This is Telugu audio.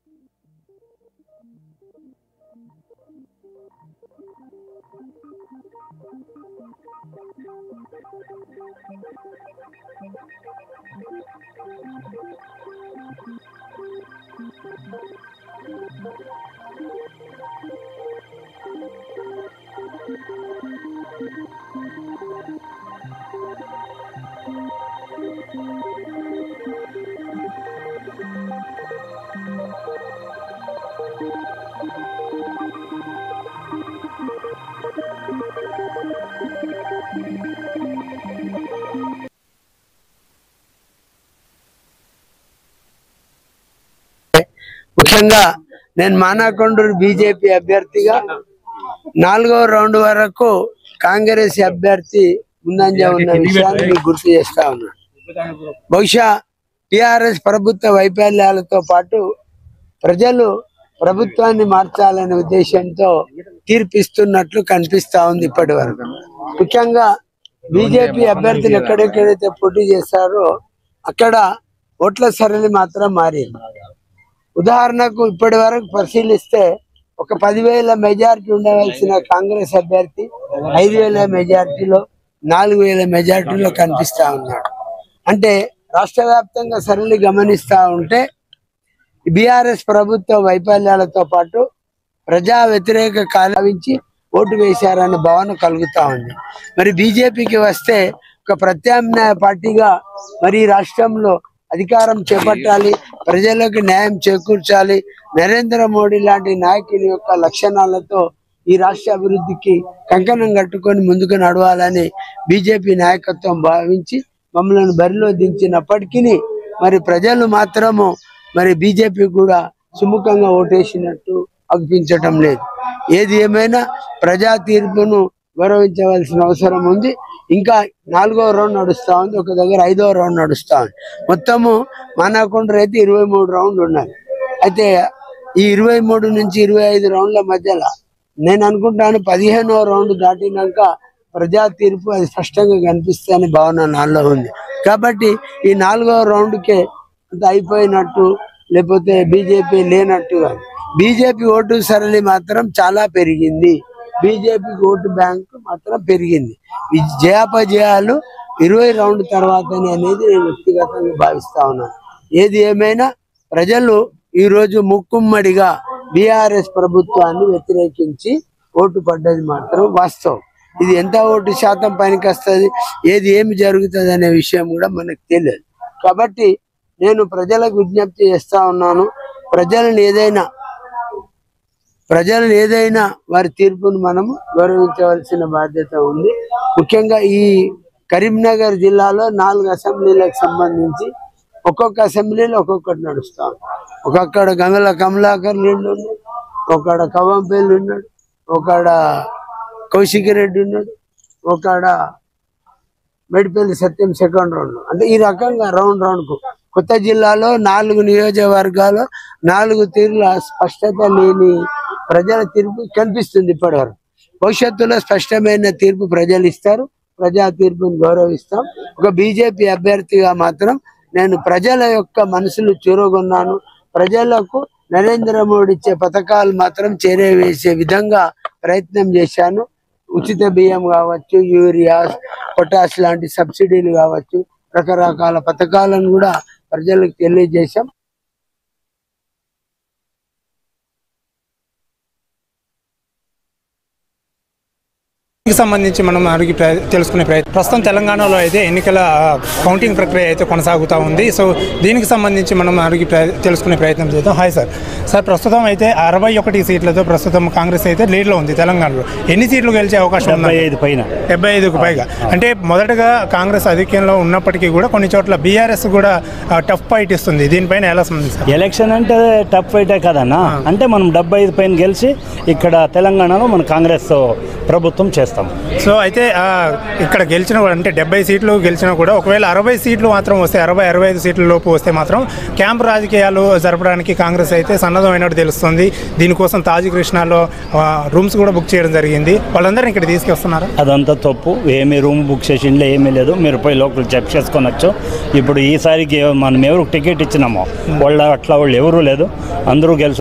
ముఖ్యంగా నేను మానాకొండూరు బీజేపీ అభ్యర్థిగా నాలుగో రౌండ్ వరకు కాంగ్రెస్ అభ్యర్థి ముందంజ ఉన్న విషయాన్ని మీకు గుర్తు చేస్తా ఉన్నాను బహుశా టిఆర్ఎస్ ప్రభుత్వ వైఫల్యాలతో పాటు ప్రజలు ప్రభుత్వాన్ని మార్చాలనే ఉద్దేశంతో తీర్పిస్తున్నట్లు కనిపిస్తా ఉంది ఇప్పటి వరకు ముఖ్యంగా బీజేపీ అభ్యర్థులు ఎక్కడెక్కడైతే పోటీ చేస్తారో అక్కడ ఓట్ల సరళి మాత్రం మారింది ఉదాహరణకు ఇప్పటి వరకు పరిశీలిస్తే ఒక పదివేల మెజారిటీ ఉండవలసిన కాంగ్రెస్ అభ్యర్థి ఐదు వేల మెజారిటీలో నాలుగు వేల మెజారిటీలో కనిపిస్తా ఉన్నాడు అంటే రాష్ట్ర వ్యాప్తంగా సరళి గమనిస్తా ఉంటే బీఆర్ఎస్ ప్రభుత్వ వైఫల్యాలతో పాటు ప్రజా వ్యతిరేక కాలావించి ఓటు వేశారనే భావన కలుగుతా ఉంది మరి బీజేపీకి వస్తే ఒక ప్రత్యామ్నాయ పార్టీగా మరి ఈ రాష్ట్రంలో అధికారం చేపట్టాలి ప్రజలకు న్యాయం చేకూర్చాలి నరేంద్ర మోడీ లాంటి నాయకుని యొక్క లక్షణాలతో ఈ రాష్ట్ర అభివృద్ధికి కంకణం కట్టుకొని ముందుకు నడవాలని బీజేపీ నాయకత్వం భావించి మమ్మల్ని బరిలో దించినప్పటికీ మరి ప్రజలు మాత్రము మరి బీజేపీ కూడా సుముఖంగా ఓటేసినట్టు అనిపించటం లేదు ఏది ఏమైనా ప్రజా తీర్పును గౌరవించవలసిన అవసరం ఉంది ఇంకా నాలుగో రౌండ్ నడుస్తా ఉంది ఒక దగ్గర ఐదో రౌండ్ నడుస్తా ఉంది మొత్తము మానకొండ అయితే ఇరవై మూడు రౌండ్లు ఉన్నాయి అయితే ఈ ఇరవై మూడు నుంచి ఇరవై ఐదు రౌండ్ల మధ్యలో నేను అనుకుంటాను పదిహేనో రౌండ్ దాటినాక ప్రజా తీర్పు అది స్పష్టంగా కనిపిస్తే భావన నాలో ఉంది కాబట్టి ఈ నాలుగో రౌండ్కే అంత అయిపోయినట్టు లేకపోతే బీజేపీ లేనట్టుగా బీజేపీ ఓటు సరళి మాత్రం చాలా పెరిగింది బీజేపీ ఓటు బ్యాంక్ మాత్రం పెరిగింది ఈ జయాపజయాలు ఇరవై రౌండ్ తర్వాతనే అనేది నేను వ్యక్తిగతంగా భావిస్తా ఉన్నాను ఏది ఏమైనా ప్రజలు ఈ రోజు ముక్కుమ్మడిగా బీఆర్ఎస్ ప్రభుత్వాన్ని వ్యతిరేకించి ఓటు పడ్డది మాత్రం వాస్తవం ఇది ఎంత ఓటు శాతం పనికి వస్తుంది ఏది ఏమి జరుగుతుంది అనే విషయం కూడా మనకు తెలియదు కాబట్టి నేను ప్రజలకు విజ్ఞప్తి చేస్తా ఉన్నాను ప్రజలను ఏదైనా ప్రజలను ఏదైనా వారి తీర్పును మనము గౌరవించవలసిన బాధ్యత ఉంది ముఖ్యంగా ఈ కరీంనగర్ జిల్లాలో నాలుగు అసెంబ్లీలకు సంబంధించి ఒక్కొక్క అసెంబ్లీలో ఒక్కొక్కటి నడుస్తాం ఒక్కొక్కడ గంగల కమలాకర్ నిండు ఉన్నాడు ఒకడ కవంపల్లి ఉన్నాడు ఒకడ కౌశిక్ రెడ్డి ఉన్నాడు ఒకడ మెడిపల్లి సత్యం సెకండ్ రౌండ్ అంటే ఈ రకంగా రౌండ్ రౌండ్ కు కొత్త జిల్లాలో నాలుగు నియోజకవర్గాలు నాలుగు తీరుల స్పష్టత లేని ప్రజల తీర్పు కనిపిస్తుంది ఇప్పటివరకు భవిష్యత్తులో స్పష్టమైన తీర్పు ప్రజలు ఇస్తారు ప్రజా తీర్పుని గౌరవిస్తాం ఒక బీజేపీ అభ్యర్థిగా మాత్రం నేను ప్రజల యొక్క మనసులు చూరగొన్నాను ప్రజలకు నరేంద్ర మోడీ ఇచ్చే పథకాలు మాత్రం చేరవేసే విధంగా ప్రయత్నం చేశాను ఉచిత బియ్యం కావచ్చు యూరియా పొటాష్ లాంటి సబ్సిడీలు కావచ్చు రకరకాల పథకాలను కూడా ప్రజలకు తెలియజేశాం దీనికి సంబంధించి మనం అడిగి ప్రయ- తెలుసుకునే ప్రయత్నం ప్రస్తుతం తెలంగాణలో అయితే ఎన్నికల ఆ, కౌంటింగ్ ప్రక్రియ అయితే కొనసాగుతూ ఉంది సో దీనికి సంబంధించి మనం అడిగి ప్రయ- తెలుసుకునే ప్రయత్నం చేద్దాం హాయ్ సార్ సార్ ప్రస్తుతం అయితే అరవై ఒకటి సీట్లతో ప్రస్తుతం కాంగ్రెస్ అయితే లీడ్లో ఉంది తెలంగాణలో ఎన్ని సీట్లు గెలిచే అవకాశం ఉంది డెబ్బై ఐదు పైన డెబ్బై ఐదుకు పైగా అంటే మొదటగా కాంగ్రెస్ అధిక్యంలో ఉన్నప్పటికీ కూడా కొన్ని చోట్ల బీఆర్ఎస్ కూడా ఆ, టఫ్ ఫైట్ ఇస్తుంది దీనిపైన ఎలా ఉంది సార్ ఎలక్షన్ అంటే టఫ్ ఫైటే కదన్నా అంటే మనం డెబ్బై ఐదు పైన గెలిచి ఇక్కడ తెలంగాణలో మన కాంగ్రెస్ ప్రభుత్వం చేస్తాం చేస్తాం సో అయితే ఆ, ఇక్కడ గెలిచిన కూడా అంటే డెబ్బై సీట్లు గెలిచినా కూడా ఒకవేళ అరవై సీట్లు మాత్రం వస్తే అరవై అరవై ఐదు సీట్ల లోపు వస్తే మాత్రం క్యాంప్ రాజకీయాలు జరపడానికి కాంగ్రెస్ అయితే సన్నద్ధమైనట్టు తెలుస్తుంది దీనికోసం తాజీ కృష్ణాలో ఆ, రూమ్స్ కూడా బుక్ చేయడం జరిగింది వాళ్ళందరినీ ఇక్కడ తీసుకొస్తున్నారు అదంతా తప్పు ఏమీ రూమ్ బుక్ చేసి ఇంట్లో ఏమీ లేదు మీరు పోయి లోకల్ చెక్ చేసుకొనొచ్చు ఇప్పుడు ఈసారికి మనం ఎవరు టికెట్ ఇచ్చినామో వాళ్ళ అట్లా వాళ్ళు ఎవరూ లేదు అందరూ గెలుసు